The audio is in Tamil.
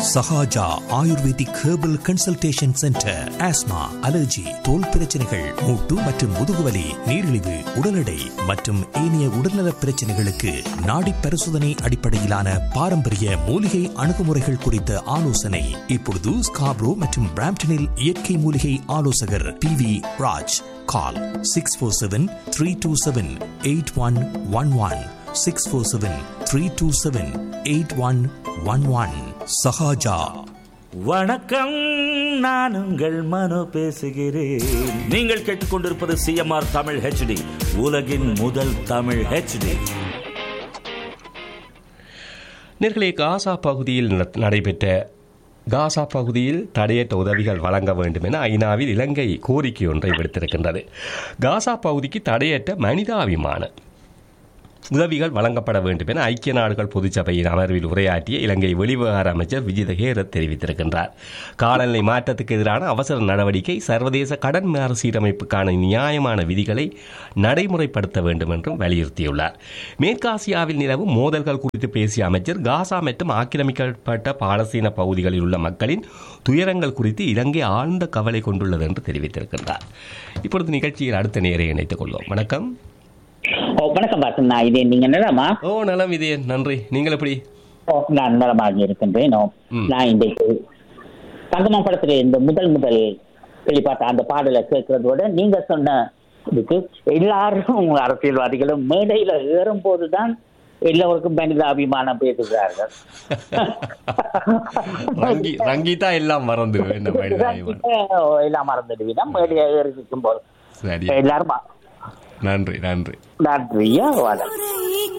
Sahaja ayurvedic herbal consultation centre asthma allergy தோல் பிரச்சனைகள் மூட்டு மற்றும் முதுகுவலி நீரிழிவு உடல் எடை மற்றும் ஏனைய உடல்நல பிரச்சனைகளுக்கு நாடி பரிசோதனை அடிப்படையிலான பாரம்பரிய மூலிகை அணுகுமுறைகள் குறித்த ஆலோசனை இப்பொழுது ஸ்காப்ரோ மற்றும் பிராம்டனில் இயற்கை மூலிகை ஆலோசகர் P V Raj call six four seven three two seven eight one one one six four seven three two seven eight one one one Sahaja வணக்கம் நான் உங்கள் மனோ பேசுகிறேன் நீங்கள் கேட்டுக்கொண்டிருப்பது சிஎம்ஆர் தமிழ் ஹெச்டி உலகின் முதல் தமிழ் ஹெச்டி நேர்களே காசா பகுதியில் நட- நடைபெற்ற காசா பகுதியில் தடையற்ற உதவிகள் வழங்க வேண்டும் என ஐநாவில் இலங்கை கோரிக்கை ஒன்றை விடுத்திருக்கின்றது காசா பகுதிக்கு தடையற்ற மனிதாபிமான உதவிகள் வழங்கப்பட வேண்டும் என ஐக்கிய நாடுகள் பொதுச்சபையின் அமர்வில் உரையாற்றிய இலங்கை வெளிவிவகார அமைச்சர் விஜித ஹேரத் தெரிவித்திருக்கின்றார் காலநிலை மாற்றத்துக்கு எதிரான அவசர நடவடிக்கை சர்வதேச கடன் மறுசீரமைப்புக்கான நியாயமான விதிகளை நடைமுறைப்படுத்த வேண்டும் என்றும் வலியுறுத்தியுள்ளார் மேற்காசியாவில் நிலவும் மோதல்கள் குறித்து பேசிய அமைச்சர் காசா மற்றும் ஆக்கிரமிக்கப்பட்ட பாலஸ்தீன பகுதிகளில் உள்ள மக்களின் துயரங்கள் குறித்து இலங்கை ஆழ்ந்த கவலை கொண்டுள்ளது என்று தெரிவித்திருக்கின்றார் இப்பொழுது நிகழ்ச்சியில் அடுத்த நேரை இணைத்துக் கொள்வோம் வணக்கம் ஓ வணக்கம் பாசன் நான் இதே நீங்க நிலமா ஓ நலம் இதே நன்றி நீங்கள் எப்படி ஓ நான் நலமாக இருக்கின்றேன் ஓ, ம். நான் இன்றைக்கு தங்கமா படத்துல இந்த முதல் முதல் வெளிப்பாட்ட அந்த பாடலை கேட்கறதோட நீங்க சொன்ன இதுக்கு எல்லாரும் அரசியல்வாதிகளும் மேடையில ஏறும் போதுதான் எல்லோருக்கும் மனித அபிமானம் பேசுகிறார்கள் ரங்கி ரங்கிதா எல்லாம் மறந்து என்ன மனிதாபிமானம். ஓ, எல்லாம் மறந்துடுவீங்க மேடையை ஏறி இருக்கும் போது சரி எல்லாரும் நன்றி நன்றி நன்றியா வணக்கம்